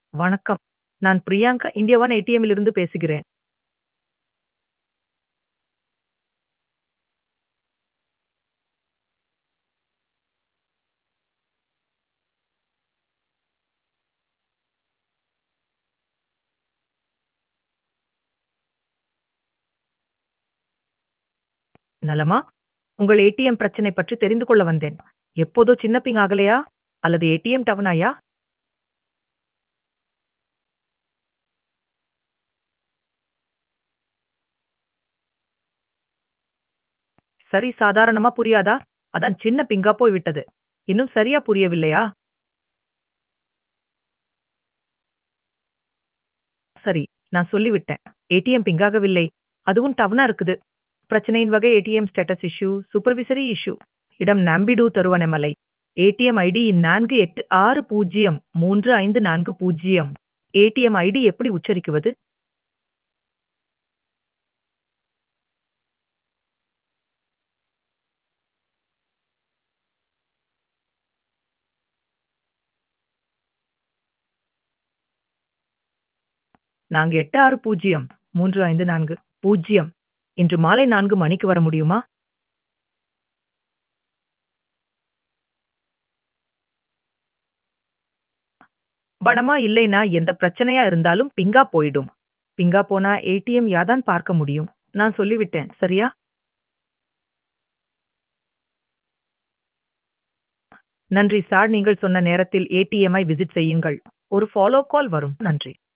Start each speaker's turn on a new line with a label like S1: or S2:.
S1: வணக்கம். நான் Priyanka India one ஏடிஎம்மிலிருந்து பேசுகிறேன். நலமா? உங்கள் ஏடிஎம் பிரச்சனை பற்றி தெரிந்து கொள்ள வந்தேன். எப்போதோ சின்ன பிங் ஆகலையா? அல்லது ஏடிஎம் டவுன் ஆயா? சரி சாதாரணமா புரியாதா? அதான் சின்ன பிங்கா போய்விட்டது. இன்னும் சரியா புரியவில்லையா? சரி, நான் சொல்லிவிட்டேன். ஏடிஎம் பிங் ஆகவில்லை. அதுவும் டவுனா இருக்குது. பிரச்சனையின் வகை ATM status issue, supervisory issue. இடம் நம்பிடு Tiruvannamalai. ATM ID 48603540. ATM ID எப்படி உச்சரிக்குவது? நாங்க 860354 இன்று மாலை 4 மணிக்கு வர முடியுமா? பணமா இல்லைனா எந்த பிரச்சனையா இருந்தாலும் பிங்கா போயிடும். பிங்கா போனா ஏடிஎம் யாதான் பார்க்க முடியும். நான் சொல்லிவிட்டேன். சரியா? நன்றி சார். நீங்கள் சொன்ன நேரத்தில் ஏடிஎம்ஐ விசிட் செய்யுங்கள். ஒரு ஃபாலோ கால் வரும். நன்றி.